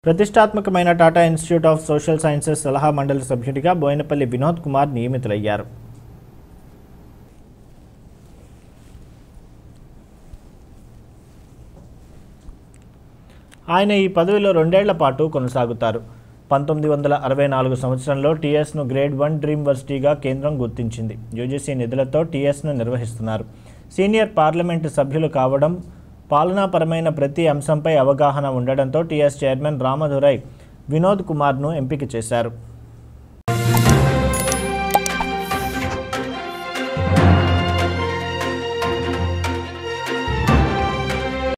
ప్రతిష్టాత్మకమైన Tata Institute of Social Sciences సలహా మండలి సభ్యుడిగా బోయినపల్లి వినోద్ కుమార్ నియమితులయ్యారు ఆయన ఈ పదవిలో రెండేళ్ల పాటు కొనసాగుతారు పంతొమ్మిది వందల అరవై నాలుగు సంవత్సరంలో టీఎస్ను గ్రేడ్ వన్ డ్రీమ్ వర్సిటీగా కేంద్రం గుర్తించింది యూజీసీ నిధులతో టీఎస్ను నిర్వహిస్తున్నారు సీనియర్ పార్లమెంటు సభ్యులు కావడం పాలనాపరమైన ప్రతి అంశంపై అవగాహన ఉండడంతో టీఎస్ చైర్మన్ రామదురై వినోద్ కుమార్ను ఎంపిక చేశారు